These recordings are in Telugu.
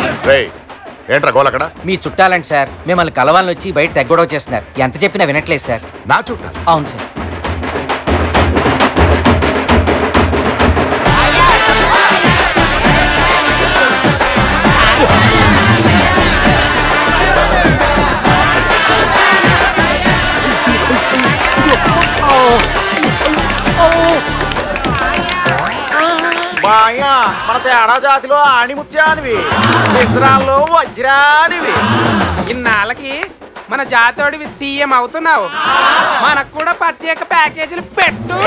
రేయ్ ఏంట్రా గోల్ అక్కడ మీ చుట్టాలండి సార్ మిమ్మల్ని కలవాలని వచ్చి బయట తెగ్గొడవ చేస్తున్నారు ఎంత చెప్పినా వినట్లేదు సార్ నా చుట్టాలు అవును సార్ బాయా మన తేడా జాతిలో ఆణిముత్యానివి ఇజ్రాల్లో వజ్రానివి ఇన్నాళ్ళకి మన జాతోడివి సీఎం అవుతున్నావు మనకు కూడా ప్రత్యేక ప్యాకేజీలు పెట్టు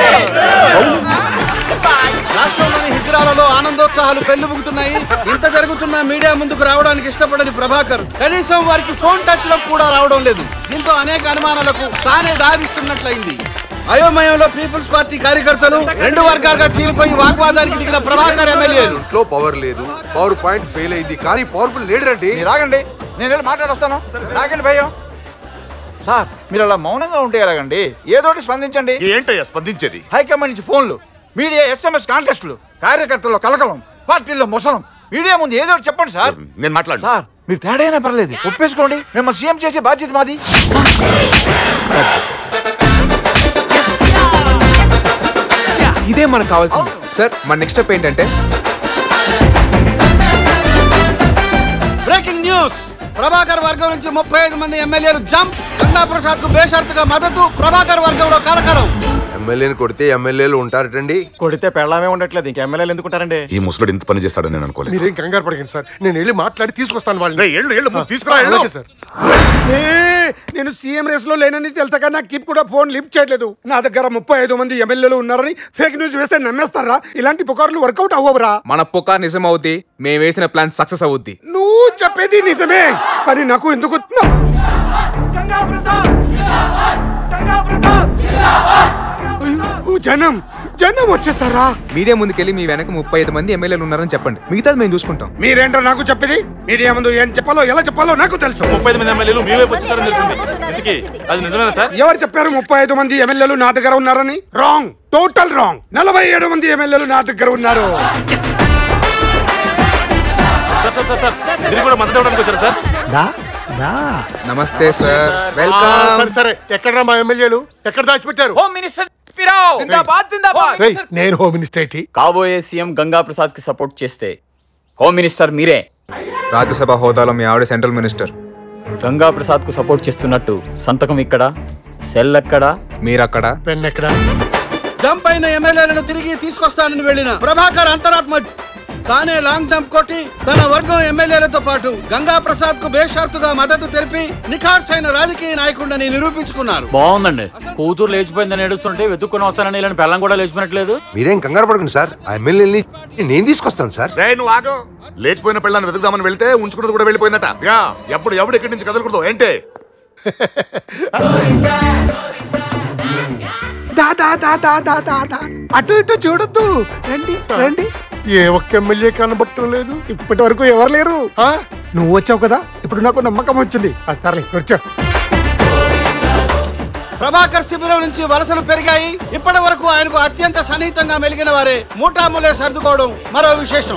రాష్ట్రంలోని హిజ్రాలలో ఆనందోత్సాహాలు పెళ్లిబుకుతున్నాయి ఇంత జరుగుతున్న మీడియా ముందుకు రావడానికి ఇష్టపడని ప్రభాకర్ కనీసం వారికి ఫోన్ టచ్ లో కూడా రావడం లేదు దీంతో అనేక అనుమానాలకు తానే దారిస్తున్నట్లయింది అయోమయంలో పీపుల్స్ పార్టీ కార్యకర్తలు రెండు వర్గాలుగా చీలిపోయి వాగ్వాదానికి దిగిన ప్రభాకర్ ఎమ్మెల్యేలు ఇంట్లో పవర్ లేదు పవర్ పాయింట్ ఫెయిల్ అయింది కానీ పవర్ఫుల్ లీడర్ అండి రాగండి నేను వెళ్ళి మాట్లాడొస్తాను రాగండి భయ్యం సార్ మీరు అలా మౌనంగా ఉంటే ఎలాగండి ఏదోటి స్పందించండి ఏంటయ్యా స్పందించేది హైకమాండ్ నుంచి ఫోన్లు మీడియా ఎస్ఎంఎస్ కాంటెస్టులు కార్యకర్తల్లో కలకలం పార్టీల్లో ముసలం మీడియా ముందు ఏదో ఒకటి చెప్పండి సార్ నేను మాట్లాడు సార్ మీరు తేడా అయినా పర్లేదు ఒప్పేసుకోండి మిమ్మల్ని సీఎం చేసే బాధ్యత మాది ఇదే మనకు కావాల్సింది సార్ మన నెక్స్ట్ స్టెప్ ఏంటంటే బ్రేకింగ్ న్యూస్ ప్రభాకర్ వర్గం నుంచి ముప్పై ఐదు మంది ఎమ్మెల్యేలు జంప్ గంగా ప్రసాద్ కు బేషరతుగా మద్దతు ప్రభాకర్ వర్గంలో కలకలం ఎమ్మెల్యేని కొడితే ఎమ్మెల్యేలు ఉంటారటండి కొడితే పెళ్ళామే ఉండట్లేదు ఇంక ఎమ్మెల్యేలు ఎందుకుంటారండి ఈ ముసలుడు ఇంత పని చేస్తాడని నేను అనుకోలేదు మీరేం కంగారు పడకండి సార్ నేను వెళ్ళి మాట్లాడి తీసుకొస్తాను వాళ్ళని రేయ్, ఎళ్ళు ఎళ్ళు ముందు తీసుకురా ఎళ్ళు. అలాగే సార్ నేను సీఎం రేస్ లో లేనని తెలుసా నాకు కిప్ కూడా ఫోన్ లిఫ్ట్ చేయలేదు నా దగ్గర ముప్పై ఐదు మంది ఎమ్మెల్యేలు ఉన్నారని ఫేక్ న్యూస్ వేస్తే నమ్మేస్తారా ఇలాంటి పుకార్లు వర్కౌట్ అవ్వవురా మన పుకార్ నిజం అవుద్ది మేము వేసిన ప్లాన్ సక్సెస్ అవుద్ది నువ్వు చెప్పేది నిజమే మరి నాకు ఎందుకు అయ్యో, జనం జనం వచ్చేస్తారా మీడియా ముందుకెళ్ళి మీ వెనక ముప్పై ఐదు మంది ఎమ్మెల్యేలు ఉన్నారని చెప్పండి మిగతాది మేము చూసుకుంటాం మీరేంటో నాకు చెప్పేది మీడియా ముందు ఏం చెప్పాలో ఎలా చెప్పాలో నాకు తెలుసు ముప్పై మంది ఎమ్మెల్యేలు మీ వైపు వచ్చేసారని తెలిసింది ఇంతకీ అది నిజమేనా సార్ ఎవరు చెప్పారు ముప్పై ఐదు మంది ఎమ్మెల్యేలు నా దగ్గర ఉన్నారని రాంగ్ టోటల్ రాంగ్ నలభై ఏడు మంది ఎమ్మెల్యేలు నా దగ్గర ఉన్నారు సార్ సార్ సార్ సార్ మీరు కూడా మద్దతు ఇవ్వడానికి వచ్చారు సార్ దా దా నమస్తే సార్ ఆ, వెల్కమ్ సరే సరే ఎక్కడరా మా ఎమ్మెల్యేలు ఎక్కడ దాచిపెట్టారు హోమ్ మినిస్టర్ ఫిరావ్ జిందాబాద్ జిందాబాద్ రేయ్, నేను హోమ్ మినిస్టర్ ఏంటి కాబోయే సీఎం గంగా ప్రసాద్ కి సపోర్ట్ చేస్తే హోమ్ మినిస్టర్ మీరే రాజ్యసభ హోదాలో మీ ఆవిడ సెంట్రల్ మినిస్టర్ గంగా ప్రసాద్ కు సపోర్ట్ చేస్తున్నట్టు సంతకం ఇక్కడ సెల్ ఎక్కడ మీరు అక్కడ పెన్ ఎక్కడ జంప్ అయిన ఎమ్మెల్యేలను తిరిగి తీసుకొస్తానని వెళ్ళిన ప్రభాకర్ అంతరాత్మ తానే లాంగ్ జంప్ కొట్టి తన వర్గం ఎమ్మెల్యేలతో పాటు గంగా ప్రసాద్ కు బేషరతుగా మద్దతు తెలిపి నిఖార్సైన రాజకీయ నాయకుడిని నిరూపించుకున్నారు బాగుందండి కూతురు లేచిపోయిందని ఏడుస్తుంటే వెతుక్కుని వస్తానని ఇలాంటి పెళ్ళం కూడా లేచిపోయినట్లేదు మీరేం కంగారు పడకండి సార్ ఆ ఎమ్మెల్యేని నేను తీసుకొస్తాను సార్ రే నువ్వు ఆగు లేచిపోయిన పిల్లని వెతుకుదామని వెళ్తే ఉంచుకున్నది కూడా వెళ్ళిపోయిందట యా ఎప్పుడు ఎవడు ఇక్కడి నుంచి కదలకూడదు ఏంటి దా దా దా దా దా దా దా అటు ఇటు చూడొద్దు రండి రండి ఏ ఒక్క ఎమ్మెల్యే కనబట్టం లేదు ఇప్పటి వరకు ఎవరు లేరు నువ్వు వచ్చావు కదా ఇప్పుడు నాకు నమ్మకం వచ్చింది వస్తారులే కూర్చో ప్రభాకర్ శిబిరం నుంచి వలసలు పెరిగాయి ఇప్పటి వరకు ఆయనకు అత్యంత సన్నిహితంగా మెలిగిన వారే మూటాములే సర్దుకోవడం మరో విశేషం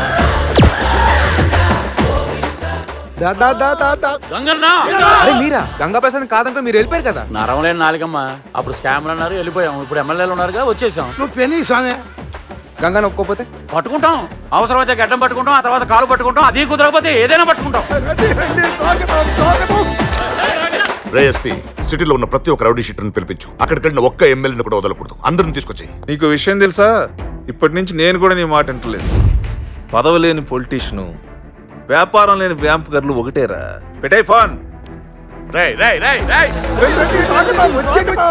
దా దా దా దా దా గంగన్నా అరే మీరా గంగా ప్రసాద్ కాదంటే మీరు వెళ్ళిపోయారు కదా నరం లేని నాలుగమ్మ అప్పుడు స్కామ్లు అన్నారు వెళ్ళిపోయాం ఇప్పుడు ఎమ్మెల్యేలు ఉన్నారుగా వచ్చేసాం నువ్వు పెనీ స్వామి గంగాను ఒప్పుకోపోతే పట్టుకుంటాం అవసరమైతే గడ్డం పట్టుకుంటాం ఆ తర్వాత కాలు పట్టుకుంటాం అది కుదరకపోతే ఏదైనా పట్టుకుంటాం రండి రండి స్వాగతం స్వాగతం రే ఎస్పీ సిటీలో ఉన్న ప్రతి ఒక్క రౌడీ షీటర్ని పిలిపించు అక్కడికి వెళ్ళిన ఒక్క ఎమ్మెల్యేని కూడా వదలకూడదు అందరిని తీసుకొచ్చాయి నీకు విషయం తెలుసా ఇప్పటి నుంచి నేను కూడా నీ మాట వింటలేదు పదవి లేని పొలిటీషియను వ్యాపారం లేని వ్యాంపకర్లు ఒకటేరా పెట్టే ఫోన్ రే రే రే రే రండి స్వాగతం వచ్చేద్దాం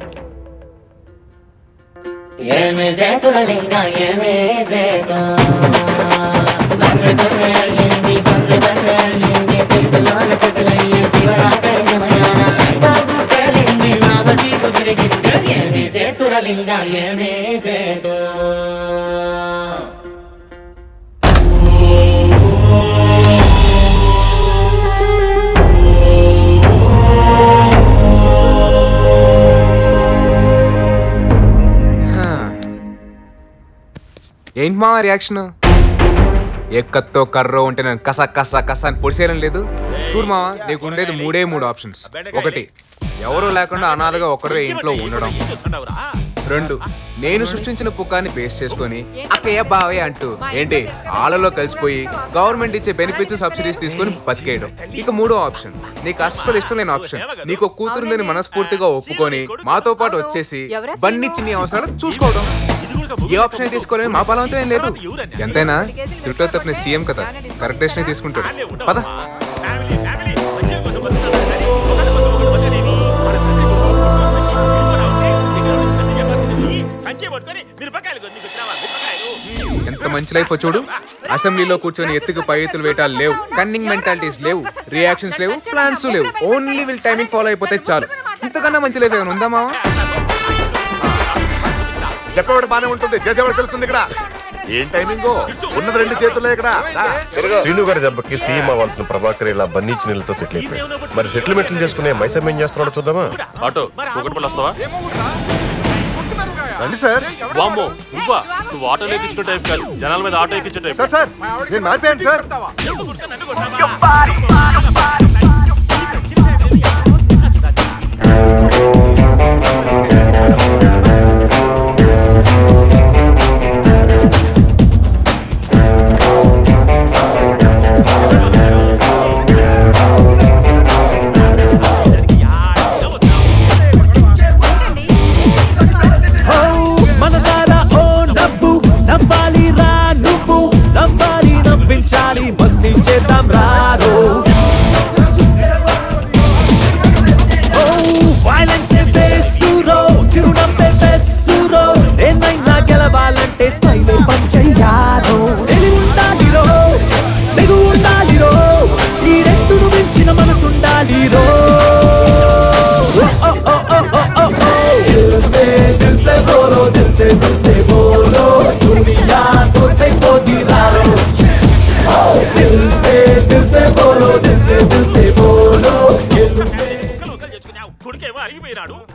ఏమి సేతురలింగ ఏమి సేతు బర్రె బర్రె అయ్యింది బర్రె బర్రె అయ్యింది సిగ్గులోన సిగ్గులయ్యే శివరాత్రి సమయాన బాబు పేలింది నా బసీకు సిరిగింది ఏమి సేతురలింగ ఏమి సేతు ఏంటి మా రియాక్షన్ ఎక్కత్తో కర్రో ఉంటే నేను కస కస కస అని పొడిసేయడం లేదు చూడు మావా నీకు ఉండేది మూడే మూడు ఆప్షన్స్ ఒకటి ఎవరు లేకుండా అనాథగా ఒకరే ఇంట్లో ఉండడం రెండు నేను సృష్టించిన పుకాన్ని బేస్ చేసుకొని అక్కయ్య బావయ్య అంటూ ఏంటి ఆళ్ళలో కలిసిపోయి గవర్నమెంట్ ఇచ్చే బెనిఫిట్స్ సబ్సిడీస్ తీసుకొని బతికేయడం ఇక మూడో ఆప్షన్ నీకు అస్సలు ఇష్టం లేని ఆప్షన్ నీకు ఒక కూతురుందని మనస్ఫూర్తిగా ఒప్పుకొని మాతో పాటు వచ్చేసి బన్నిచ్చి నీ అవసరాలు చూసుకోవడం ఏ ఆప్షన్ తీసుకోలేని మా బలంతో ఏం లేదు ఎంతైనా తిరుపతి తప్పిన సీఎం కదా కరెక్ట్ డెసిషన్ తీసుకుంటాడు పద ఎంత మంచి లైఫ్ చూడు అసెంబ్లీలో కూర్చొని ఎత్తుకు పై ఎత్తులు వేయటాలు లేవు కన్నింగ్ మెంటాలిటీస్ లేవు రియాక్షన్స్ లేవు ప్లాన్స్ లేవు ఓన్లీ విల్ టైమింగ్ ఫాలో అయిపోతే చాలు ఇంతకన్నా మంచి లైఫ్ ఏమైనా ఉందా మావా చెప్పేవాడు బానే ఉంటుంది చేసేవాడు తెలుస్తుంది ఇక్కడ ఏం టైమింగ్ ఉన్నది రెండు చేతుల్లో ఇక్కడ రా. శ్రీను గారి దెబ్బకి సీఎం అవ్వాల్సిన ప్రభాకర్ ఇలా బన్నీచి నీళ్ళతో సెటిల్ అయిపోయాడు మరి సెటిల్మెంట్లు చేసుకునే మైసమ్ ఏం చేస్తున్నాడో చూద్దామా ఆటో ఒకటి పళ్ళు వస్తావా రండి సార్ వామ్మో నువ్వా నువ్వు ఆటో ఎక్కించుకునే టైప్ కాదు జనాల మీద ఆటో ఎక్కించే టైప్ సార్ సార్ నేను మారిపోయాను సార్ మనసారా ఓ నవ్వు నవ్వాలి రా నువ్వు నవ్వాలి నవ్వించాలి మస్తీ చేద్దాం రారో ఓ వైలెన్స్ బెస్ట్ రో చిరునవ్వే బెస్ట్ రో ఏమైనా గెలవాలంటే స్మైల్ పంచయ్యారో తెలివి ఉండాలి రో తెగు ఉండాలి రో ఈ రెండును మించిన మనసుండాలి రో ఓ ఓ ఓ ఓ ఓ ఓ दिल से दिल से बोलो दिल से दिल से बोलो दुनिया दोस्ते को दिलारो दिल से दिल से बोलो दिल से दिल से बोलो కొడుకేమో అరిగిపోయినాడు